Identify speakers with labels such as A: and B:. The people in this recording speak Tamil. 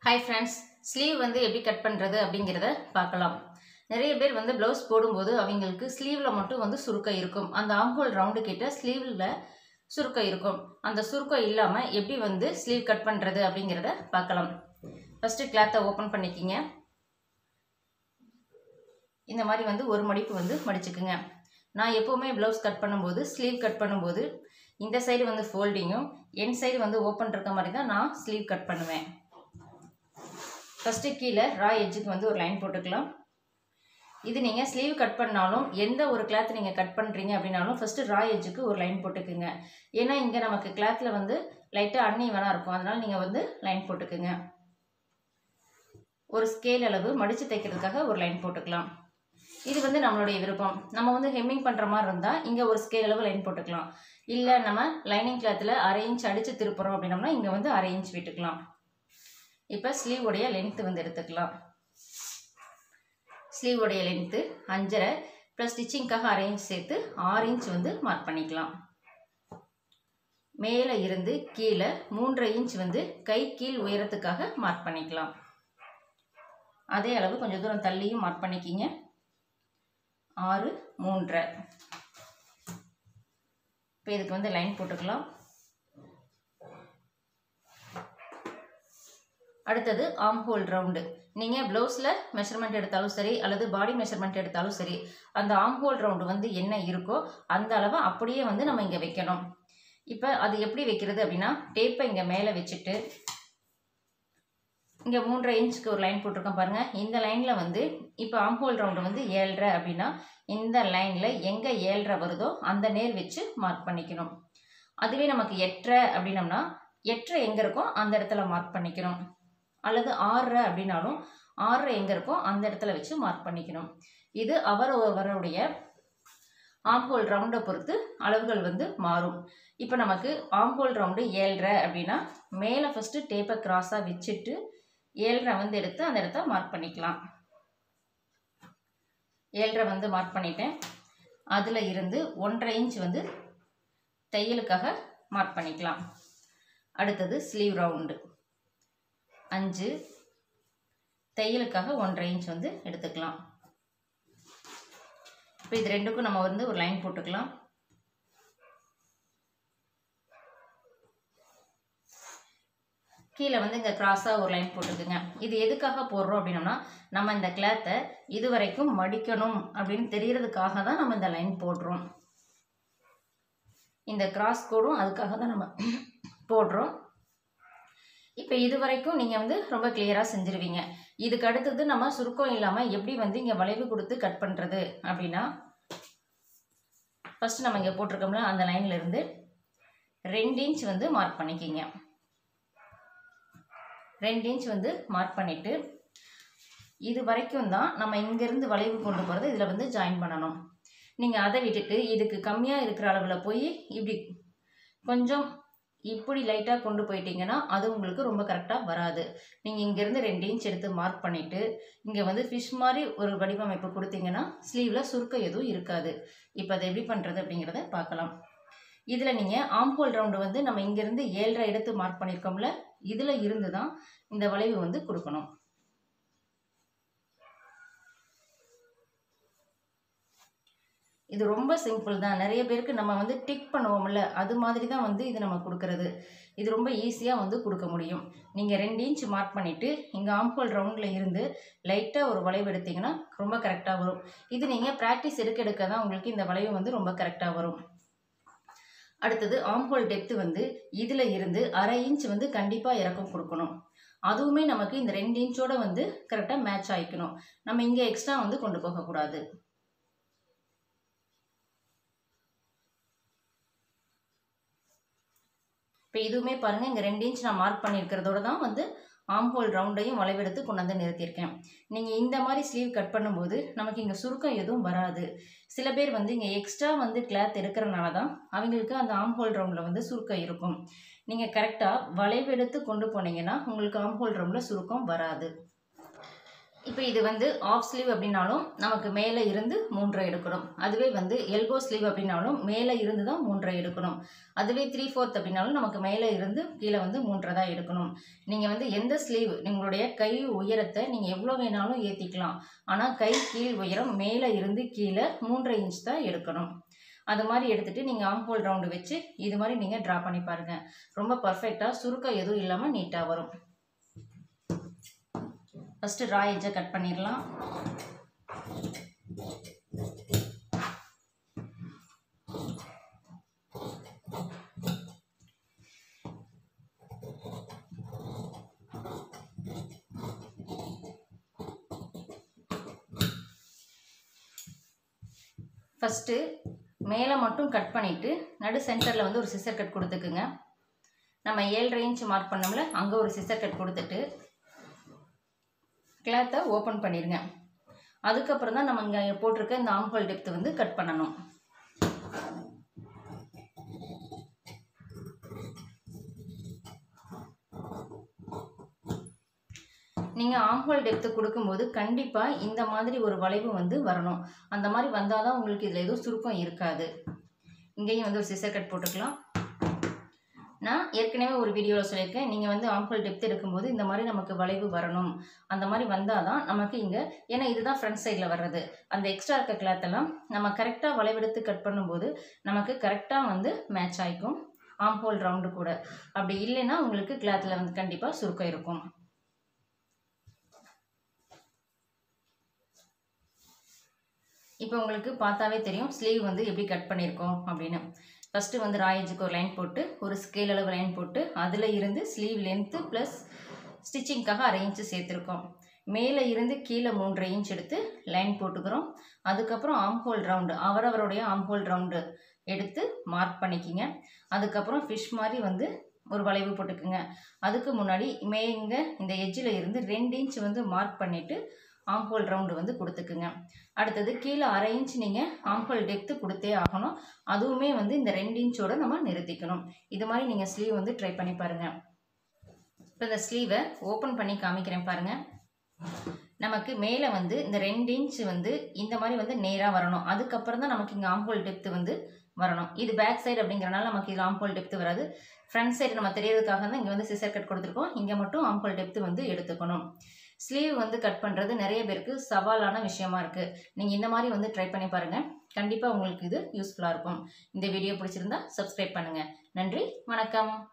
A: ஹாய் ஃப்ரெண்ட்ஸ் ஸ்லீவ் வந்து எப்படி கட் பண்ணுறது அப்படிங்கிறத பார்க்கலாம் நிறைய பேர் வந்து ப்ளவுஸ் போடும்போது அவங்களுக்கு ஸ்லீவில் மட்டும் வந்து சுருக்கம் இருக்கும் அந்த ஆம்ஹோல் ரவுண்டு கிட்ட ஸ்லீவில் சுருக்கம் இருக்கும் அந்த சுருக்கம் இல்லாமல் எப்படி வந்து ஸ்லீவ் கட் பண்ணுறது அப்படிங்கிறத பார்க்கலாம் ஃபஸ்ட்டு கிளாத்தை ஓப்பன் பண்ணிக்கிங்க இந்த மாதிரி வந்து ஒரு மடிப்பு வந்து மடிச்சுக்குங்க நான் எப்போவுமே ப்ளவுஸ் கட் பண்ணும்போது ஸ்லீவ் கட் பண்ணும்போது இந்த சைடு வந்து ஃபோல்டிங்கும் என் சைடு வந்து ஓப்பன் இருக்க மாதிரி தான் நான் ஸ்லீவ் கட் பண்ணுவேன் ஃபஸ்ட்டு கீழே ரா எட்ஜுக்கு வந்து ஒரு லைன் போட்டுக்கலாம் இது நீங்கள் ஸ்லீவ் கட் பண்ணாலும் எந்த ஒரு கிளாத் நீங்கள் கட் பண்ணுறீங்க அப்படின்னாலும் ஃபஸ்ட்டு ரா எட்ஜுக்கு ஒரு லைன் போட்டுக்குங்க ஏன்னா இங்கே நமக்கு கிளாத்தில் வந்து லைட்டாக அன்னி வேணா இருக்கும் அதனால் நீங்கள் வந்து லைன் போட்டுக்குங்க ஒரு ஸ்கேல் அளவு மடித்து தைக்கிறதுக்காக ஒரு லைன் போட்டுக்கலாம் இது வந்து நம்மளுடைய விருப்பம் நம்ம வந்து ஹெம்மிங் பண்ணுற மாதிரி இருந்தால் இங்கே ஒரு ஸ்கேல் அளவு லைன் போட்டுக்கலாம் இல்லை நம்ம லைனிங் கிளாத்தில் அரை இன்ச் அடித்து திருப்புறோம் அப்படின்னம்னா இங்கே வந்து அரை இன்ச் விட்டுக்கலாம் இப்போ ஸ்லீவோடைய லென்த்து வந்து எடுத்துக்கலாம் ஸ்லீவோடைய லென்த்து அஞ்சரை ப்ளஸ் ஸ்டிச்சிங்க்காக அரை இன்ச் சேர்த்து ஆறு இன்ச் வந்து மார்க் பண்ணிக்கலாம் மேலே இருந்து கீழே மூன்றரை இன்ச் வந்து கை கீழ் உயரத்துக்காக மார்க் பண்ணிக்கலாம் அதே அளவு கொஞ்சம் தூரம் தள்ளியும் மார்க் பண்ணிக்கிங்க ஆறு மூன்றரை இப்போ இதுக்கு வந்து லைன் போட்டுக்கலாம் அடுத்தது ஆம் ஹோல் ரவுண்டு நீங்கள் ப்ளவுஸில் மெஷர்மெண்ட் எடுத்தாலும் சரி அல்லது பாடி மெஷர்மெண்ட் எடுத்தாலும் சரி அந்த ஆம் ஹோல் ரவுண்டு வந்து என்ன இருக்கோ அந்த அளவை அப்படியே வந்து நம்ம இங்கே வைக்கணும் இப்போ அது எப்படி வைக்கிறது அப்படின்னா டேப்பை இங்கே மேலே வச்சுட்டு இங்கே மூன்றரை இன்ச்சுக்கு ஒரு லைன் போட்டிருக்கோம் பாருங்கள் இந்த லைனில் வந்து இப்போ ஆம் ஹோல் ரவுண்டு வந்து ஏழ்ரை அப்படின்னா இந்த லைனில் எங்கே ஏழ்ரை வருதோ அந்த நேர் வச்சு மார்க் பண்ணிக்கணும் அதுவே நமக்கு எட்டரை அப்படின்னம்னா எட்டரை எங்கே இருக்கோ அந்த இடத்துல மார்க் பண்ணிக்கணும் அல்லது ஆறரை அப்படின்னாலும் ஆறரை எங்கே இருக்கோ அந்த இடத்துல வச்சு மார்க் பண்ணிக்கணும் இது அவர் அவருடைய ஆம்போல் ரவுண்டை பொறுத்து அளவுகள் வந்து மாறும் இப்போ நமக்கு ஆம்போல் ரவுண்டு ஏழ்ரை அப்படின்னா மேலே ஃபஸ்ட்டு டேப்பை கிராஸாக வச்சுட்டு ஏழ்ரை வந்து எடுத்து அந்த இடத்த மார்க் பண்ணிக்கலாம் ஏழ்ரை வந்து மார்க் பண்ணிட்டேன் அதில் இருந்து ஒன்றரை இன்ச் வந்து தையலுக்காக மார்க் பண்ணிக்கலாம் அடுத்தது ஸ்லீவ் ரவுண்டு அஞ்சு தையலுக்காக ஒன்றரை இன்ச் வந்து எடுத்துக்கலாம் இப்போ இது ரெண்டுக்கும் நம்ம வந்து ஒரு லைன் போட்டுக்கலாம் கீழே வந்து இங்கே கிராஸாக ஒரு லைன் போட்டுக்குங்க இது எதுக்காக போடுறோம் அப்படின்னோம்னா நம்ம இந்த கிளாத்தை இது வரைக்கும் மடிக்கணும் அப்படின்னு தெரியறதுக்காக தான் நம்ம இந்த லைன் போடுறோம் இந்த கிராஸ் கோடும் அதுக்காக தான் நம்ம போடுறோம் இப்போ இது வரைக்கும் நீங்கள் வந்து ரொம்ப கிளியராக செஞ்சுருவீங்க இதுக்கு அடுத்தது நம்ம சுருக்கம் இல்லாமல் எப்படி வந்து இங்கே வளைவு கொடுத்து கட் பண்ணுறது அப்படின்னா ஃபஸ்ட்டு நம்ம இங்கே போட்டிருக்கோம்ல அந்த லைனில் இருந்து ரெண்டு இன்ச் வந்து மார்க் பண்ணிக்கிங்க ரெண்டு இன்ச் வந்து மார்க் பண்ணிவிட்டு இது வரைக்கும் தான் நம்ம இங்கேருந்து வளைவு கொண்டு போகிறது இதில் வந்து ஜாயின் பண்ணணும் நீங்கள் அதை விட்டுட்டு இதுக்கு கம்மியாக இருக்கிற அளவில் போய் இப்படி கொஞ்சம் இப்படி லைட்டாக கொண்டு போயிட்டீங்கன்னா அது உங்களுக்கு ரொம்ப கரெக்டாக வராது நீங்கள் இங்கேருந்து ரெண்டு இன்ச் எடுத்து மார்க் பண்ணிவிட்டு இங்கே வந்து ஃபிஷ் மாதிரி ஒரு வடிவமைப்பு கொடுத்தீங்கன்னா ஸ்லீவில் சுருக்கம் எதுவும் இருக்காது இப்போ அதை எப்படி பண்ணுறது அப்படிங்கிறத பார்க்கலாம் இதில் நீங்கள் ஆம்ஹோல் ரவுண்டு வந்து நம்ம இங்கேருந்து ஏழரை எடுத்து மார்க் பண்ணியிருக்கோம்ல இதில் இருந்து தான் இந்த வளைவு வந்து கொடுக்கணும் இது ரொம்ப சிம்பிள் தான் நிறைய பேருக்கு நம்ம வந்து டிக் பண்ணுவோம்ல அது மாதிரி தான் வந்து இது நம்ம கொடுக்கறது இது ரொம்ப ஈஸியாக வந்து கொடுக்க முடியும் நீங்கள் ரெண்டு இன்ச் மார்க் பண்ணிவிட்டு இங்கே ஆம்ஹோல் ரவுண்டில் இருந்து லைட்டாக ஒரு வளைவு எடுத்திங்கன்னா ரொம்ப கரெக்டாக வரும் இது நீங்கள் ப்ராக்டிஸ் எடுக்க எடுக்க தான் உங்களுக்கு இந்த வளைவு வந்து ரொம்ப கரெக்டாக வரும் அடுத்தது ஆம்ஹோல் டெப்த்து வந்து இதில் இருந்து அரை இன்ச் வந்து கண்டிப்பாக இறக்கம் கொடுக்கணும் அதுவுமே நமக்கு இந்த ரெண்டு இன்ச்சோட வந்து கரெக்டாக மேட்ச் ஆகிக்கணும் நம்ம இங்கே எக்ஸ்ட்ரா வந்து கொண்டு போகக்கூடாது இப்போ இதுவுமே பாருங்கள் இங்கே ரெண்டு இன்ச் நான் மார்க் பண்ணியிருக்கிறதோட தான் வந்து ஆம்ஹோல் ரவுண்டையும் வளைவெடுத்து கொண்டு வந்து நிறுத்தியிருக்கேன் நீங்கள் இந்த மாதிரி ஸ்லீவ் கட் பண்ணும்போது நமக்கு இங்கே சுருக்கம் எதுவும் வராது சில பேர் வந்து இங்கே எக்ஸ்ட்ரா வந்து கிளாத் எடுக்கிறனால தான் அவங்களுக்கு அந்த ஆம்ஹோல் ரவுண்டில் வந்து சுருக்கம் இருக்கும் நீங்கள் கரெக்டாக வளைவெடுத்து கொண்டு போனீங்கன்னா உங்களுக்கு ஆம்ஹோல் ரவுண்டில் சுருக்கம் வராது இப்போ இது வந்து ஆஃப் ஸ்லீவ் அப்படின்னாலும் நமக்கு மேலே இருந்து மூன்றரை எடுக்கணும் அதுவே வந்து எல்போ ஸ்லீவ் அப்படின்னாலும் மேலே இருந்து தான் மூன்றரை எடுக்கணும் அதுவே த்ரீ ஃபோர்த் அப்படின்னாலும் நமக்கு மேலே இருந்து கீழே வந்து மூன்றரை தான் எடுக்கணும் நீங்கள் வந்து எந்த ஸ்லீவ் உங்களுடைய கை உயரத்தை நீங்கள் எவ்வளோ வேணாலும் ஏற்றிக்கலாம் ஆனால் கை கீழ் உயரம் மேலே இருந்து கீழே மூன்றரை இன்ச் தான் எடுக்கணும் அது மாதிரி எடுத்துகிட்டு நீங்கள் ஆம்போல் ரவுண்டு வச்சு இது மாதிரி நீங்கள் ட்ரா பண்ணி பாருங்கள் ரொம்ப பர்ஃபெக்டாக சுருக்கம் எதுவும் இல்லாமல் நீட்டாக வரும் ஃபஸ்ட்டு ரா எஜ்ஜை கட் பண்ணிடலாம் ஃபஸ்ட்டு மேலே மட்டும் கட் பண்ணிவிட்டு நடு சென்டரில் வந்து ஒரு சிசர் கட் கொடுத்துக்குங்க நம்ம ஏழரை இன்ச் மார்க் பண்ணோம்ல அங்கே ஒரு சிசர் கட் கொடுத்துட்டு கிளாத்தை ஓப்பன் பண்ணிடுங்க அதுக்கப்புறம் தான் நம்ம இங்கே போட்டிருக்க இந்த ஆம்ஹோல் டெப்த் வந்து கட் பண்ணணும் நீங்கள் ஆம்ஹோல் டெப்த்து கொடுக்கும்போது கண்டிப்பாக இந்த மாதிரி ஒரு வளைவு வந்து வரணும் அந்த மாதிரி வந்தால் தான் உங்களுக்கு இதில் எதுவும் சுருக்கம் இருக்காது இங்கேயும் வந்து ஒரு சிசர் கட் போட்டுக்கலாம் நான் ஏற்கனவே ஒரு வீடியோவில் சொல்லியிருக்கேன் நீங்கள் வந்து ஆம்ஹோல் டெப்த் எடுக்கும்போது இந்த மாதிரி நமக்கு வளைவு வரணும் அந்த மாதிரி வந்தால் தான் நமக்கு இங்கே ஏன்னா இதுதான் ஃப்ரண்ட் சைடில் வர்றது அந்த எக்ஸ்ட்ரா இருக்க கிளாத்தெல்லாம் நம்ம கரெக்டாக வளைவெடுத்து கட் பண்ணும்போது நமக்கு கரெக்டாக வந்து மேட்ச் ஆகிக்கும் ஆம்ஹோல் ரவுண்டு கூட அப்படி இல்லைன்னா உங்களுக்கு கிளாத்தில் வந்து கண்டிப்பாக சுருக்கம் இருக்கும் இப்போ உங்களுக்கு பார்த்தாவே தெரியும் ஸ்லீவ் வந்து எப்படி கட் பண்ணியிருக்கோம் அப்படின்னு ஃபஸ்ட்டு வந்து ராயேஜுக்கு ஒரு லைன் போட்டு ஒரு ஸ்கேல் அளவு லைன் போட்டு அதில் இருந்து ஸ்லீவ் லென்த்து ப்ளஸ் ஸ்டிச்சிங்க்காக அரை இன்ச்சு சேர்த்துருக்கோம் மேலே இருந்து கீழே மூன்றரை இன்ச் எடுத்து லைன் போட்டுக்கிறோம் அதுக்கப்புறம் ஆம்ஹோல் ரவுண்டு அவரவருடைய ஆம்ஹோல் ரவுண்டு எடுத்து மார்க் பண்ணிக்கிங்க அதுக்கப்புறம் ஃபிஷ் மாதிரி வந்து ஒரு வளைவு போட்டுக்குங்க அதுக்கு முன்னாடி மேங்க இந்த எட்ஜில் இருந்து ரெண்டு இன்ச் வந்து மார்க் பண்ணிவிட்டு ஆம்ஹோல் ரவுண்டு வந்து கொடுத்துக்குங்க அடுத்தது கீழே அரை இன்ச் நீங்கள் ஆம்ஹோல் டெப்த்து கொடுத்தே ஆகணும் அதுவுமே வந்து இந்த ரெண்டு இன்ச்சோட நம்ம நிறுத்திக்கணும் இது மாதிரி நீங்கள் ஸ்லீவ் வந்து ட்ரை பண்ணி பாருங்கள் இப்போ இந்த ஸ்லீவை ஓப்பன் பண்ணி காமிக்கிறேன் பாருங்கள் நமக்கு மேலே வந்து இந்த ரெண்டு இன்ச் வந்து இந்த மாதிரி வந்து நேராக வரணும் அதுக்கப்புறம் தான் நமக்கு இங்கே ஆம்ஹோல் டெப்த்து வந்து வரணும் இது பேக் சைடு அப்படிங்கிறனால நமக்கு இது ஆம்ஹோல் டெப்த்து வராது ஃப்ரண்ட் சைடு நம்ம தெரியறதுக்காக தான் இங்கே வந்து சிசர் கட் கொடுத்துருக்கோம் இங்கே மட்டும் ஆம்ஹோல் டெப்த்து வந்து எடுத்துக்கணும் ஸ்லீவ் வந்து கட் பண்ணுறது நிறைய பேருக்கு சவாலான விஷயமா இருக்குது நீங்கள் இந்த மாதிரி வந்து ட்ரை பண்ணி பாருங்கள் கண்டிப்பாக உங்களுக்கு இது யூஸ்ஃபுல்லாக இருக்கும் இந்த வீடியோ பிடிச்சிருந்தா சப்ஸ்கிரைப் பண்ணுங்கள் நன்றி வணக்கம்